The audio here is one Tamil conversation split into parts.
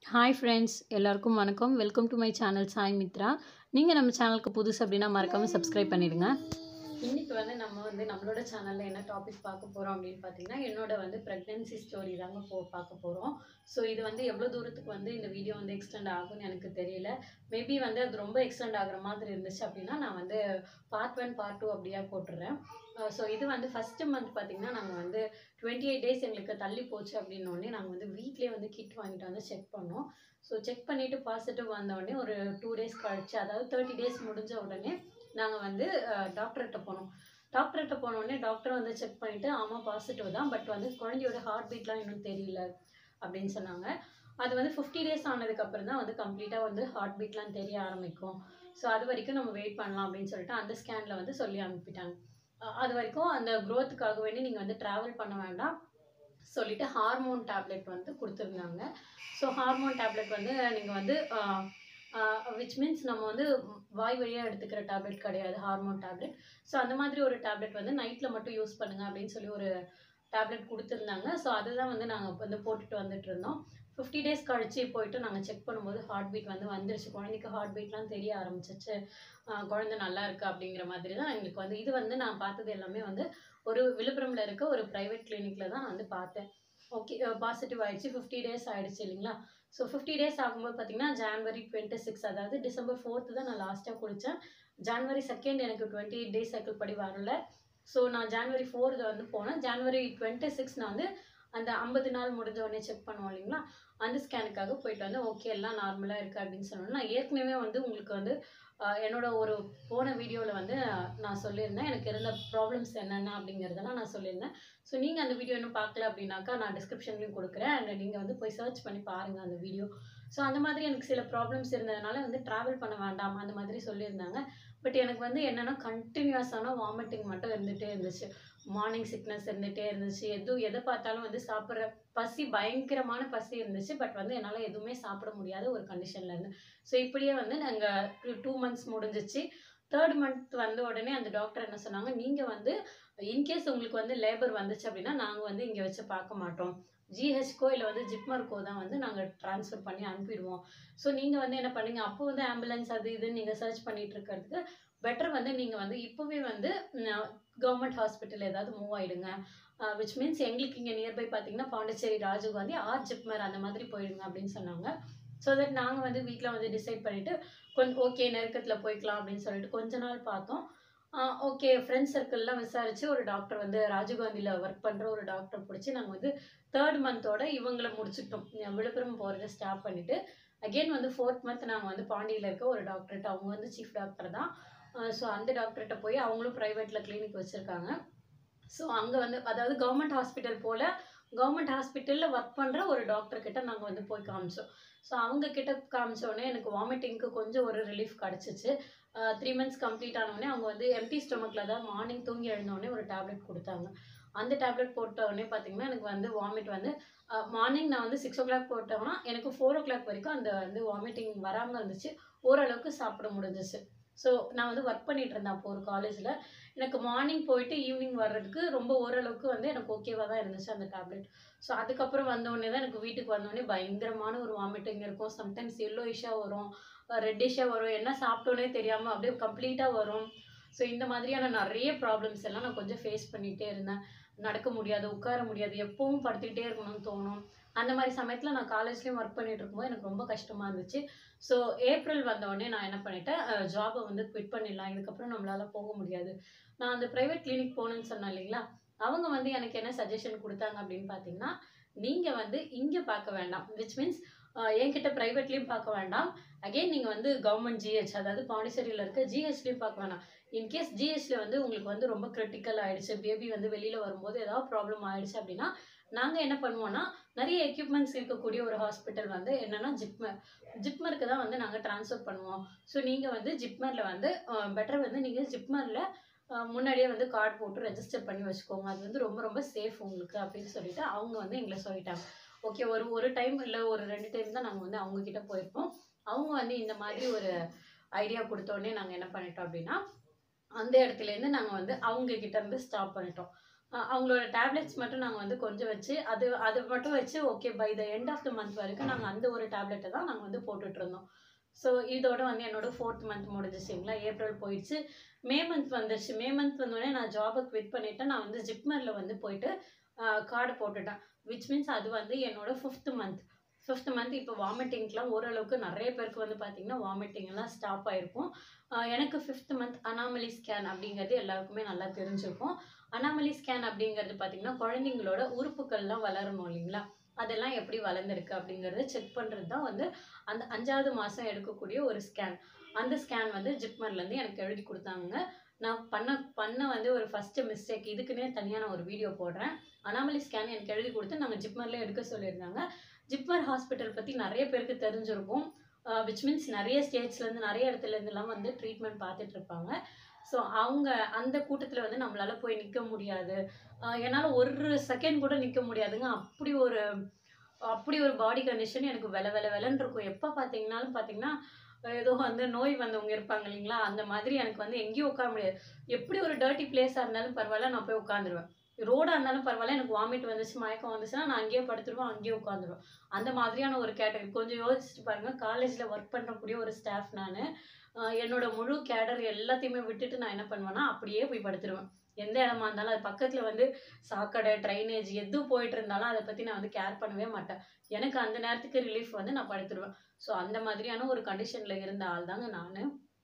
ஹாய் ஃப்ரெண்ட்ஸ் எல்லாருக்கும் வணக்கம் welcome to my channel Sai Mitra நீங்கள் நம்ம சேனலுக்கு புதுசு அப்படின்னா மறக்காமல் சப்ஸ்கிரைப் பண்ணிடுங்க இன்னைக்கு வந்து நம்ம வந்து நம்மளோட சேனலில் என்ன டாபிக் பார்க்க போகிறோம் அப்படின்னு பார்த்தீங்கன்னா என்னோட வந்து ப்ரெக்னென்சி ஸ்டோரி தாங்க போ பார்க்க போகிறோம் ஸோ இது வந்து எவ்வளோ தூரத்துக்கு வந்து இந்த வீடியோ வந்து எக்ஸ்டெண்ட் ஆகும்னு எனக்கு தெரியல மேபி வந்து அது ரொம்ப எக்ஸ்டெண்ட் ஆகுற மாதிரி இருந்துச்சு அப்படின்னா நான் வந்து பார்ட் ஒன் பார்ட் டூ அப்படியா போட்டுடுறேன் ஸோ இது வந்து ஃபஸ்ட்டு மந்த் பார்த்தீங்கன்னா நாங்கள் வந்து டுவெண்ட்டி எயிட் டேஸ் எங்களுக்கு தள்ளி போச்சு அப்படின்னோடனே நாங்கள் வந்து வீட்லேயே வந்து கிட் வாங்கிட்டு வந்து செக் பண்ணோம் ஸோ செக் பண்ணிவிட்டு பாசிட்டிவ் வந்தோடனே ஒரு டூ டேஸ் கழிச்சு அதாவது தேர்ட்டி டேஸ் முடிஞ்ச உடனே நாங்கள் வந்து டாக்டர்கிட்ட போனோம் டாக்டர்கிட்ட போனோடனே டாக்டர் வந்து செக் பண்ணிவிட்டு ஆமாம் பாசிட்டிவ் தான் பட் வந்து குழந்தையோட ஹார்ட் பீட்லாம் இன்னும் தெரியல அப்படின்னு சொன்னாங்க அது வந்து ஃபிஃப்டி டேஸ் ஆனதுக்கப்புறம் தான் வந்து கம்ப்ளீட்டாக வந்து ஹார்ட் பீட்லாம் தெரிய ஆரம்பிக்கும் ஸோ அது வரைக்கும் நம்ம வெயிட் பண்ணலாம் அப்படின்னு சொல்லிட்டு அந்த ஸ்கேனில் வந்து சொல்லி அனுப்பிட்டாங்க அஹ் அது வரைக்கும் அந்த க்ரோத்துக்காக வேண்டி நீங்கள் வந்து ட்ராவல் பண்ண வேண்டாம் சொல்லிட்டு ஹார்மோன் டேப்லெட் வந்து கொடுத்துருந்தாங்க ஸோ ஹார்மோன் டேப்லெட் வந்து நீங்கள் வந்து விச் மீன்ஸ் நம்ம வந்து வாய் வழியாக எடுத்துக்கிற டேப்லெட் கிடையாது ஹார்மோன் டேப்லெட் ஸோ அந்த மாதிரி ஒரு டேப்லெட் வந்து நைட்டில் மட்டும் யூஸ் பண்ணுங்க அப்படின்னு சொல்லி ஒரு டேப்லெட் கொடுத்துருந்தாங்க ஸோ அதுதான் வந்து நாங்கள் வந்து போட்டுட்டு வந்துட்டு இருந்தோம் ஃபிஃப்டி டேஸ் கழிச்சு போயிட்டு நாங்கள் செக் பண்ணும்போது ஹார்ட் பீட் வந்து வந்துருச்சு குழந்தைக்கு ஹார்ட் பீட்லாம் தெரிய ஆரம்பிச்சிச்சு ஆஹ் குழந்தை நல்லா இருக்கு அப்படிங்கிற மாதிரி தான் எங்களுக்கு வந்து இது வந்து நான் பார்த்தது எல்லாமே வந்து ஒரு விழுப்புரம்ல இருக்க ஒரு ப்ரைவேட் கிளினிக்ல தான் நான் வந்து பார்த்தேன் ஓகே பாசிட்டிவ் ஆயிடுச்சு ஃபிஃப்டி டேஸ் ஆயிடுச்சு இல்லைங்களா ஸோ ஃபிஃப்டி டேஸ் ஆகும்போது பார்த்தீங்கன்னா ஜான்வரி டுவெண்ட்டி சிக்ஸ் அதாவது டிசம்பர் ஃபோர்த்து தான் நான் லாஸ்ட்டாக குடித்தேன் ஜான்வரி செகண்ட் எனக்கு டுவெண்ட்டி எயிட் டேஸ் சைக்கிள் படி வரல ஸோ நான் ஜான்வரி ஃபோர்த்து வந்து போனேன் ஜான்வரி டுவெண்ட்டி சிக்ஸ் நான் வந்து அந்த ஐம்பது நாள் முடிஞ்ச உடனே செக் பண்ணுவோம் இல்லைங்களா அந்த ஸ்கேனுக்காக போயிட்டு வந்து ஓகே எல்லாம் நார்மலாக இருக்குது அப்படின்னு சொன்னோன்னா நான் ஏற்கனவே வந்து உங்களுக்கு வந்து ஆஹ் என்னோட ஒரு போன வீடியோவில் வந்து நான் சொல்லியிருந்தேன் எனக்கு இருந்த ப்ராப்ளம்ஸ் என்னென்ன அப்படிங்கிறதெல்லாம் நான் சொல்லியிருந்தேன் ஸோ நீங்கள் அந்த வீடியோ இன்னும் பார்க்கல அப்படின்னாக்கா நான் டிஸ்கிரிப்ஷன்லையும் கொடுக்குறேன் அண்ட் நீங்கள் வந்து போய் சர்ச் பண்ணி பாருங்கள் அந்த வீடியோ ஸோ அந்த மாதிரி எனக்கு சில ப்ராப்ளம்ஸ் இருந்ததுனால வந்து ட்ராவல் பண்ண வேண்டாம் அந்த மாதிரி சொல்லியிருந்தாங்க பட் எனக்கு வந்து என்னென்னா கண்டினியூஸான வாமிட்டிங் மட்டும் இருந்துகிட்டே இருந்துச்சு மார்னிங் சிக்னஸ் இருந்துகிட்டே இருந்துச்சு எதுவும் எதை பார்த்தாலும் வந்து சாப்பிட்ற பசி பயங்கரமான பசி இருந்துச்சு பட் வந்து என்னால் எதுவுமே சாப்பிட முடியாத ஒரு கண்டிஷனில் இருந்து ஸோ இப்படியே வந்து நாங்கள் டூ மந்த்ஸ் முடிஞ்சிச்சு தேர்ட் மந்த் வந்த உடனே அந்த டாக்டர் என்ன சொன்னாங்க நீங்கள் வந்து இன்கேஸ் உங்களுக்கு வந்து லேபர் வந்துச்சு அப்படின்னா நாங்கள் வந்து இங்கே வச்சு பார்க்க மாட்டோம் ஜிஹெச்கோ இல்லை வந்து ஜிப்மர்க்கோ தான் வந்து நாங்கள் ட்ரான்ஸ்ஃபர் பண்ணி அனுப்பிடுவோம் ஸோ நீங்கள் வந்து என்ன பண்ணீங்க அப்போ வந்து ஆம்புலன்ஸ் அது இதுன்னு நீங்கள் சர்ச் பண்ணிட்டு இருக்கிறதுக்கு பெட்டர் வந்து நீங்கள் வந்து இப்போவே வந்து கவர்மெண்ட் ஹாஸ்பிட்டல் ஏதாவது மூவ் ஆயிடுங்க விச் மீன்ஸ் எங்களுக்கு இங்கே நியர்பை பார்த்தீங்கன்னா பாண்டிச்சேரி ராஜீவ் காந்தி ஆர் ஜிப்மர் அந்த மாதிரி போயிடுங்க அப்படின்னு சொன்னாங்க ஸோ தட் நாங்கள் வந்து வீட்டில் வந்து டிசைட் பண்ணிவிட்டு கொஞ்சம் ஓகே நெருக்கத்தில் போய்க்கலாம் அப்படின்னு சொல்லிட்டு கொஞ்ச நாள் பார்த்தோம் ஓகே ஃப்ரெண்ட்ஸ் சர்க்கிள்லாம் விசாரித்து ஒரு டாக்டர் வந்து ராஜீவ்காந்தியில் ஒர்க் பண்ணுற ஒரு டாக்டர் பிடிச்சி நாங்கள் வந்து தேர்ட் மந்தோட இவங்களை முடிச்சுட்டோம் விழுப்புரம் போகிறத ஸ்டாப் பண்ணிவிட்டு அகெயின் வந்து ஃபோர்த் மந்த் நாங்கள் வந்து பாண்டியில் இருக்க ஒரு டாக்டர்கிட்ட அவங்க வந்து சீஃப் டாக்டர் தான் ஸோ அந்த டாக்டர்கிட்ட போய் அவங்களும் ப்ரைவேட்டில் கிளினிக் வச்சுருக்காங்க ஸோ அங்கே வந்து அதாவது கவர்மெண்ட் ஹாஸ்பிட்டல் போல் கவர்மெண்ட் ஹாஸ்பிட்டலில் ஒர்க் பண்ணுற ஒரு டாக்டர் கிட்ட நாங்கள் வந்து போய் காமிச்சோம் ஸோ அவங்க கிட்ட காமிச்சோடனே எனக்கு வாமிட்டிங்க்கு கொஞ்சம் ஒரு ரிலீஃப் கிடச்சிச்சு த்ரீ மந்த்ஸ் கம்ப்ளீட் ஆனோடனே அவங்க வந்து எம்டி ஸ்டொமக்கில் தான் மார்னிங் தூங்கி எழுந்தோடனே ஒரு டேப்லெட் கொடுத்தாங்க அந்த டேப்லெட் போட்ட உடனே பார்த்தீங்கன்னா எனக்கு வந்து வாமிட் வந்து மார்னிங் நான் வந்து சிக்ஸ் ஓ கிளாக் போட்டோம்னா எனக்கு ஃபோர் ஓ கிளாக் வரைக்கும் அந்த வந்து வாமிட்டிங் வராமல் இருந்துச்சு ஓரளவுக்கு சாப்பிட முடிஞ்சிச்சு ஸோ நான் வந்து ஒர்க் பண்ணிட்டு இருந்தேன் அப்போ ஒரு காலேஜில் எனக்கு மார்னிங் போயிட்டு ஈவினிங் வர்றதுக்கு ரொம்ப ஓரளவுக்கு வந்து எனக்கு ஓகேவாக தான் இருந்துச்சு அந்த டேப்லெட் ஸோ அதுக்கப்புறம் வந்தோடனே தான் எனக்கு வீட்டுக்கு வந்தோடனே பயங்கரமான ஒரு வாமிட்டிங் இருக்கும் சம்டைம்ஸ் எல்லோயிஷாக வரும் ரெட்டிஷாக வரும் என்ன சாப்பிட்டோன்னே தெரியாமல் அப்படியே கம்ப்ளீட்டாக வரும் ஸோ இந்த மாதிரியான நிறைய ப்ராப்ளம்ஸ் எல்லாம் நான் கொஞ்சம் ஃபேஸ் பண்ணிகிட்டே இருந்தேன் நடக்க முடியாது உட்கார முடியாது எப்பவும் படுத்துக்கிட்டே இருக்கணும்னு தோணும் அந்த மாதிரி சமயத்தில் நான் காலேஜ்லேயும் ஒர்க் பண்ணிட்டு இருக்கும்போது எனக்கு ரொம்ப கஷ்டமாக இருந்துச்சு ஸோ ஏப்ரல் வந்தோடனே நான் என்ன பண்ணிட்டேன் ஜாபை வந்து குவிட் பண்ணிடலாம் இதுக்கப்புறம் நம்மளால் போக முடியாது நான் அந்த ப்ரைவேட் கிளினிக் போகணுன்னு சொன்னேன் இல்லைங்களா அவங்க வந்து எனக்கு என்ன சஜஷன் கொடுத்தாங்க அப்படின்னு பார்த்தீங்கன்னா நீங்கள் வந்து இங்கே பார்க்க வேண்டாம் விச் மீன்ஸ் என்கிட்ட ப்ரைவேட்லேயும் பார்க்க வேண்டாம் அகெயின் நீங்கள் வந்து கவர்மெண்ட் ஜிஹெச் அதாவது பாண்டிச்சேரியில் இருக்க ஜிஹெச்லேயும் பார்க்க வேணாம் இன்கேஸ் ஜிஹெச்சில் வந்து உங்களுக்கு வந்து ரொம்ப கிரிட்டிக்கல் ஆகிடுச்சு பேபி வந்து வெளியில் வரும்போது ஏதாவது ப்ராப்ளம் ஆயிடுச்சு அப்படின்னா நாங்கள் என்ன பண்ணுவோம்னா நிறைய எக்யூப்மெண்ட்ஸ் இருக்கக்கூடிய ஒரு ஹாஸ்பிட்டல் வந்து என்னென்னா ஜிப்மர் ஜிப்மருக்கு தான் வந்து நாங்கள் ட்ரான்ஸ்ஃபர் பண்ணுவோம் ஸோ நீங்கள் வந்து ஜிப்மரில் வந்து பெட்டர் வந்து நீங்கள் ஜிப்மரில் முன்னாடியே வந்து கார்டு போட்டு ரெஜிஸ்டர் பண்ணி வச்சுக்கோங்க அது வந்து ரொம்ப ரொம்ப சேஃப் உங்களுக்கு அப்படின்னு சொல்லிட்டு அவங்க வந்து எங்களை சொல்லிட்டாங்க ஓகே ஒரு ஒரு டைம் இல்லை ஒரு ரெண்டு டைம் தான் நாங்கள் வந்து அவங்கக்கிட்ட போயிருப்போம் அவங்க வந்து இந்த மாதிரி ஒரு ஐடியா கொடுத்தோடனே நாங்கள் என்ன பண்ணிட்டோம் அப்படின்னா அந்த இடத்துலேருந்து நாங்கள் வந்து அவங்க கிட்ட இருந்து ஸ்டாப் பண்ணிட்டோம் அஹ் அவங்களோட டேப்லெட்ஸ் மட்டும் நாங்கள் வந்து கொஞ்சம் வச்சு அது அது மட்டும் வச்சு okay by the end of the month வரைக்கும் நாங்கள் அந்த ஒரு டேப்லெட்டை தான் நாங்கள் வந்து போட்டுட்டு இருந்தோம் ஸோ இதோட வந்து என்னோட ஃபோர்த் மந்த் முடிஞ்சிச்சிங்களா ஏப்ரல் போயிடுச்சு மே மந்த் வந்துருச்சு மே மந்த் வந்தோடனே நான் ஜாபை குவிட் பண்ணிவிட்டு நான் வந்து ஜிப்மரில் வந்து போயிட்டு கார்டு போட்டுட்டேன் விச் மீன்ஸ் அது வந்து என்னோட ஃபிஃப்த் மந்த் ஃபிஃப்த் மந்த் இப்போ வாமிட்டிங்க்கெலாம் ஓரளவுக்கு நிறைய பேருக்கு வந்து பார்த்திங்கன்னா வாமிட்டிங் எல்லாம் ஸ்டாப் ஆகிருக்கும் எனக்கு ஃபிஃப்த் மந்த் அனாமலி ஸ்கேன் அப்படிங்கிறது எல்லாருக்குமே நல்லா தெரிஞ்சிருக்கும் அனாமலி ஸ்கேன் அப்படிங்கிறது பார்த்திங்கன்னா குழந்தைங்களோட உறுப்புகள்லாம் வளரணும் இல்லைங்களா அதெல்லாம் எப்படி வளர்ந்துருக்கு அப்படிங்கிறத செக் பண்ணுறது தான் வந்து அந்த அஞ்சாவது மாதம் எடுக்கக்கூடிய ஒரு ஸ்கேன் அந்த ஸ்கேன் வந்து ஜிப்மர்லேருந்து எனக்கு எழுதி கொடுத்தாங்க நான் பண்ண பண்ண வந்து ஒரு ஃபஸ்ட்டு மிஸ்டேக் இதுக்குன்னே தனியாக நான் ஒரு வீடியோ போடுறேன் அனாமலி ஸ்கேன் எனக்கு எழுதி கொடுத்து நாங்கள் ஜிப்மர்லேயே எடுக்க சொல்லியிருந்தாங்க ஜிப்மர் ஹாஸ்பிட்டல் பற்றி நிறைய பேருக்கு தெரிஞ்சிருக்கும் விச் மீன்ஸ் நிறைய ஸ்டேட்ஸ்லேருந்து நிறைய இடத்துலேருந்துலாம் வந்து ட்ரீட்மெண்ட் பார்த்துட்டு இருப்பாங்க ஸோ அவங்க அந்த கூட்டத்தில் வந்து நம்மளால போய் நிற்க முடியாது ஆஹ் என்னால் ஒரு செகண்ட் கூட நிற்க முடியாதுங்க அப்படி ஒரு அப்படி ஒரு பாடி கண்டிஷன் எனக்கு வெல வெல வெலன்னு இருக்கும் எப்போ பார்த்தீங்கன்னாலும் பார்த்தீங்கன்னா ஏதோ வந்து நோய் வந்தவங்க இருப்பாங்க இல்லைங்களா அந்த மாதிரி எனக்கு வந்து எங்கேயும் உட்கார முடியாது எப்படி ஒரு டர்ட்டி பிளேஸாக இருந்தாலும் பரவாயில்ல நான் போய் உட்காந்துருவேன் ரோடாக இருந்தாலும் பரவாயில்ல எனக்கு வாமிட் வந்துச்சு மயக்கம் வந்துச்சுன்னா நான் அங்கேயே படுத்துருவேன் அங்கேயே உட்காந்துருவேன் அந்த மாதிரியான ஒரு கேட்டகரி கொஞ்சம் யோசிச்சுட்டு பாருங்க காலேஜில் ஒர்க் பண்ணக்கூடிய ஒரு ஸ்டாஃப் நான் என்னோட முழு கேடர் எல்லாத்தையுமே விட்டுட்டு நான் என்ன பண்ணுவேன்னா அப்படியே போய் படுத்துருவேன் எந்த இடமா இருந்தாலும் அது பக்கத்தில் வந்து சாக்கடை ட்ரைனேஜ் எது போயிட்டு இருந்தாலும் அதை பற்றி நான் வந்து கேர் பண்ணவே மாட்டேன் எனக்கு அந்த நேரத்துக்கு ரிலீஃப் வந்து நான் படுத்துருவேன் ஸோ அந்த மாதிரியான ஒரு கண்டிஷனில் இருந்த ஆள் தாங்க நான்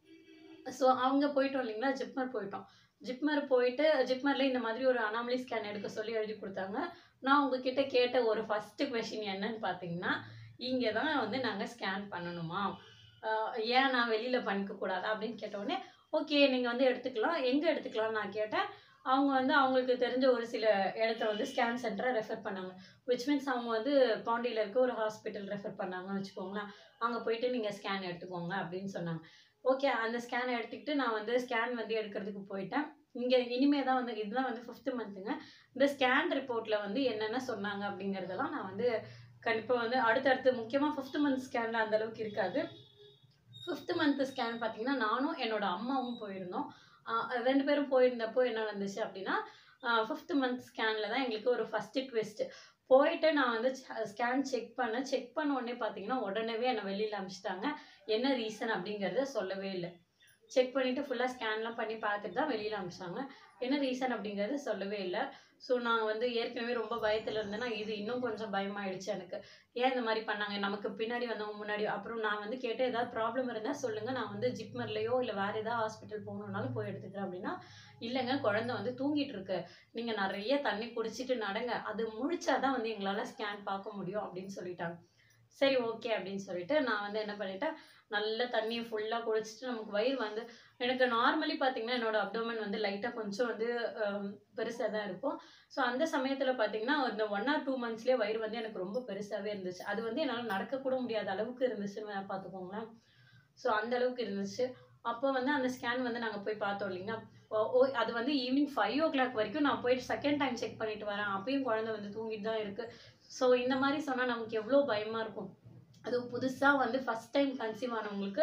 ஸோ அவங்க போயிட்டோம் இல்லைங்களா ஜிப்மர் போயிட்டோம் ஜிப்மர் போயிட்டு ஜிப்மரில் இந்த மாதிரி ஒரு அனாமலி ஸ்கேன் எடுக்க சொல்லி எழுதி கொடுத்தாங்க நான் உங்ககிட்ட கேட்ட ஒரு ஃபஸ்ட்டு கொஷின் என்னன்னு பார்த்தீங்கன்னா இங்கே தான் வந்து நாங்கள் ஸ்கேன் பண்ணணுமா ஆஹ் ஏன் நான் வெளியில் பண்ணிக்க கூடாதா அப்படின்னு கேட்டோடனே ஓகே நீங்கள் வந்து எடுத்துக்கலாம் எங்கே எடுத்துக்கலாம்னு நான் கேட்டேன் அவங்க வந்து அவங்களுக்கு தெரிஞ்ச ஒரு சில இடத்த வந்து ஸ்கேன் சென்டரை ரெஃபர் பண்ணாங்க விச் மீன்ஸ் அவங்க வந்து பாண்டியில் இருக்க ஒரு ஹாஸ்பிட்டல் ரெஃபர் பண்ணாங்கன்னு வச்சுக்கோங்களேன் அங்கே போயிட்டு நீங்கள் ஸ்கேன் எடுத்துக்கோங்க அப்படின்னு சொன்னாங்க ஓகே அந்த ஸ்கேன் எடுத்துக்கிட்டு நான் வந்து ஸ்கேன் வந்து எடுக்கிறதுக்கு போயிட்டேன் இங்கே இனிமே தான் வந்து இதுதான் வந்து ஃபிஃப்த்து மந்த்துங்க இந்த ஸ்கேன் ரிப்போர்ட்டில் வந்து என்னென்ன சொன்னாங்க அப்படிங்கிறதெல்லாம் நான் வந்து கண்டிப்பாக வந்து அடுத்தடுத்து முக்கியமாக ஃபிஃப்த் மந்த் ஸ்கேனில் அந்த அளவுக்கு இருக்காது ஃபிஃப்த் மந்த் ஸ்கேன் பார்த்தீங்கன்னா நானும் என்னோட அம்மாவும் போயிருந்தோம் ஆஹ் ரெண்டு பேரும் போயிருந்தப்போ என்ன நடந்துச்சு அப்படின்னா ஃபிஃப்த் மந்த் ஸ்கேனில் தான் எங்களுக்கு ஒரு ஃபஸ்ட்டு ட்விஸ்ட் போயிட்டு நான் வந்து ஸ்கேன் செக் பண்ணேன் செக் பண்ண உடனே பார்த்தீங்கன்னா உடனேவே என்னை வெளியில் அனுப்பிச்சிட்டாங்க என்ன ரீசன் அப்படிங்கிறத சொல்லவே இல்லை செக் பண்ணிவிட்டு ஃபுல்லாக ஸ்கேன்லாம் பண்ணி பார்த்துட்டு தான் வெளியில் அனுப்பிச்சாங்க என்ன ரீசன் அப்படிங்கிறது சொல்லவே இல்லை ஸோ நான் வந்து ஏற்கனவே ரொம்ப பயத்தில் இருந்தேன்னா இது இன்னும் கொஞ்சம் பயமாயிடுச்சு எனக்கு ஏன் இந்த மாதிரி பண்ணாங்க நமக்கு பின்னாடி வந்தவங்க முன்னாடி அப்புறம் நான் வந்து கேட்டு ஏதாவது ப்ராப்ளம் இருந்தால் சொல்லுங்கள் நான் வந்து ஜிப்மர்லேயோ இல்லை வேறு ஏதாவது ஹாஸ்பிட்டல் போகணுன்னாலும் போய் எடுத்துக்கிறேன் அப்படின்னா இல்லைங்க குழந்தை வந்து தூங்கிட்டு இருக்கு நீங்கள் நிறைய தண்ணி குடிச்சிட்டு நடங்க அது முழிச்சாதான் வந்து எங்களால் ஸ்கேன் பார்க்க முடியும் அப்படின்னு சொல்லிட்டாங்க சரி ஓகே அப்படின்னு சொல்லிட்டு நான் வந்து என்ன பண்ணிட்டேன் நல்ல தண்ணியை ஃபுல்லாக குடிச்சிட்டு நமக்கு வயிறு வந்து எனக்கு நார்மலி பார்த்தீங்கன்னா என்னோட அப்டோமன் வந்து லைட்டாக கொஞ்சம் வந்து பெருசாக தான் இருக்கும் ஸோ அந்த சமயத்தில் பார்த்தீங்கன்னா இந்த ஒன் ஆர் டூ மந்த்ஸ்லேயே வயிறு வந்து எனக்கு ரொம்ப பெருசாகவே இருந்துச்சு அது வந்து என்னால் நடக்கக்கூட முடியாத அளவுக்கு இருந்துச்சுன்னு பார்த்துக்கோங்களேன் ஸோ அந்த அளவுக்கு இருந்துச்சு அப்போ வந்து அந்த ஸ்கேன் வந்து நாங்கள் போய் பார்த்தோம் இல்லைங்களா ஓ ஓ, அது வந்து ஈவினிங் ஃபைவ் ஓ கிளாக் வரைக்கும் நான் போயிட்டு செகண்ட் டைம் செக் பண்ணிட்டு வரேன் அப்பயும் குழந்தை வந்து தூங்கிட்டு தான் இருக்கு ஸோ இந்த மாதிரி சொன்னால் நமக்கு எவ்வளோ பயமாக இருக்கும் அதுவும் புதுசாக வந்து ஃபஸ்ட் டைம் கன்சீவ் ஆனவங்களுக்கு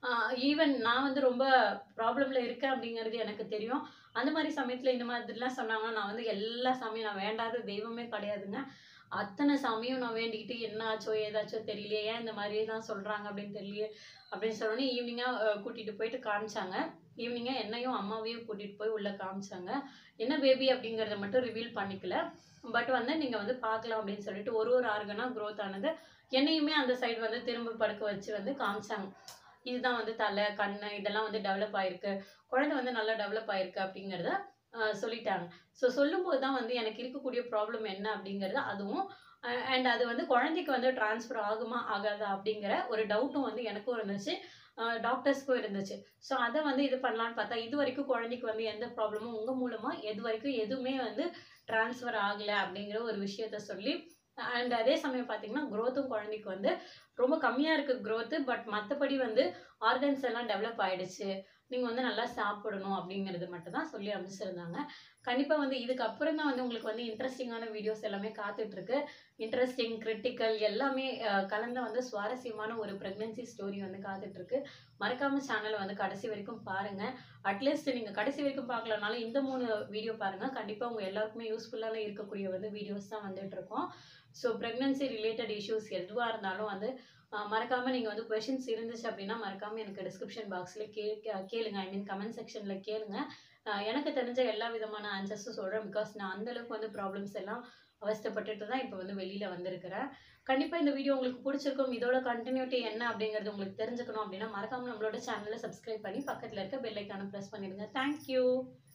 ஈவன் நான் வந்து ரொம்ப ப்ராப்ளமில் இருக்கேன் அப்படிங்கிறது எனக்கு தெரியும் அந்த மாதிரி சமயத்தில் இந்த மாதிரிலாம் சொன்னாங்கன்னா நான் வந்து எல்லா சாமியும் நான் வேண்டாத தெய்வமே கிடையாதுங்க அத்தனை சாமியும் நான் வேண்டிக்கிட்டு என்ன ஆச்சோ ஏதாச்சோ தெரியலையே ஏன் இந்த மாதிரி தான் சொல்கிறாங்க அப்படின்னு தெரியலையே அப்படின்னு சொன்னோன்னே ஈவினிங்காக கூட்டிகிட்டு போயிட்டு காமிச்சாங்க ஈவினிங்காக என்னையும் அம்மாவையும் கூட்டிகிட்டு போய் உள்ளே காமிச்சாங்க என்ன பேபி அப்படிங்கிறத மட்டும் ரிவீல் பண்ணிக்கல பட் வந்து நீங்கள் வந்து பார்க்கலாம் அப்படின்னு சொல்லிட்டு ஒரு ஒரு ஆர்கனாக க்ரோத் ஆனது என்னையுமே அந்த சைடு வந்து திரும்ப படுக்க வச்சு வந்து காமிச்சாங்க இதுதான் வந்து தலை கண் இதெல்லாம் வந்து டெவலப் ஆயிருக்கு குழந்தை வந்து நல்லா டெவலப் ஆயிருக்கு அப்படிங்கிறத ஆஹ் சொல்லிட்டாங்க ஸோ சொல்லும்போது தான் வந்து எனக்கு இருக்கக்கூடிய ப்ராப்ளம் என்ன அப்படிங்கிறது அதுவும் அண்ட் அது வந்து குழந்தைக்கு வந்து ட்ரான்ஸ்ஃபர் ஆகுமா ஆகாதா அப்படிங்கிற ஒரு டவுட்டும் வந்து எனக்கும் இருந்துச்சு டாக்டர்ஸ்க்கும் இருந்துச்சு ஸோ அதை வந்து இது பண்ணலான்னு பார்த்தா இது வரைக்கும் குழந்தைக்கு வந்து எந்த ப்ராப்ளமும் உங்கள் மூலமாக எது வரைக்கும் எதுவுமே வந்து ட்ரான்ஸ்ஃபர் ஆகலை அப்படிங்கிற ஒரு விஷயத்த சொல்லி அண்ட் அதே சமயம் பார்த்தீங்கன்னா க்ரோத்தும் குழந்தைக்கு வந்து ரொம்ப கம்மியாக இருக்குது க்ரோத்து பட் மற்றபடி வந்து ஆர்கன்ஸ் எல்லாம் டெவலப் ஆயிடுச்சு நீங்கள் வந்து நல்லா சாப்பிடணும் அப்படிங்கிறது மட்டும் தான் சொல்லி அமைச்சிருந்தாங்க கண்டிப்பாக வந்து இதுக்கப்புறம் தான் வந்து உங்களுக்கு வந்து இன்ட்ரெஸ்டிங்கான வீடியோஸ் எல்லாமே காத்துட்ருக்கு இன்ட்ரெஸ்டிங் கிரிட்டிக்கல் எல்லாமே அஹ், கலந்த வந்து சுவாரஸ்யமான ஒரு ப்ரெக்னென்சி ஸ்டோரி வந்து காத்துட்ருக்கு மறக்காமல் சேனலை வந்து கடைசி வரைக்கும் பாருங்கள் அட்லீஸ்ட் நீங்கள் கடைசி வரைக்கும் பார்க்கலனாலும் இந்த மூணு வீடியோ பாருங்கள் கண்டிப்பாக உங்கள் எல்லாருக்குமே யூஸ்ஃபுல்லான இருக்கக்கூடிய வந்து வீடியோஸ் தான் வந்துட்டு இருக்கோம் ஸோ ப்ரெக்னென்சி ரிலேட்டட் இஷ்யூஸ் எதுவாக இருந்தாலும் வந்து அஹ், மறக்காம நீங்கள் வந்து கொஷின்ஸ் இருந்துச்சு அப்படின்னா மறக்காம எனக்கு டிஸ்கிரிப்ஷன் பாக்ஸில் கே கே- கேளுங்க ஐ மீன் கமெண்ட் செக்ஷனில் கேளுங்க அஹ், எனக்கு தெரிஞ்ச எல்லா விதமான ஆன்சர்ஸும் சொல்கிறேன் பிகாஸ் நான் அந்த அளவுக்கு வந்து ப்ராப்ளம்ஸ் எல்லாம் அவஸ்தைப்பட்டுட்டு தான் இப்போ வந்து வெளியில் வந்திருக்கிறேன் கண்டிப்பாக இந்த வீடியோ உங்களுக்கு பிடிச்சிருக்கும் இதோட கண்டினியூட்டி என்ன அப்படிங்கிறது உங்களுக்கு தெரிஞ்சுக்கணும் அப்படின்னா மறக்காம நம்மளோட சேனலை சப்ஸ்கிரைப் பண்ணி பக்கத்தில் இருக்க பெல் ஐக்கானை ப்ரெஸ் பண்ணிடுங்க தேங்க்யூ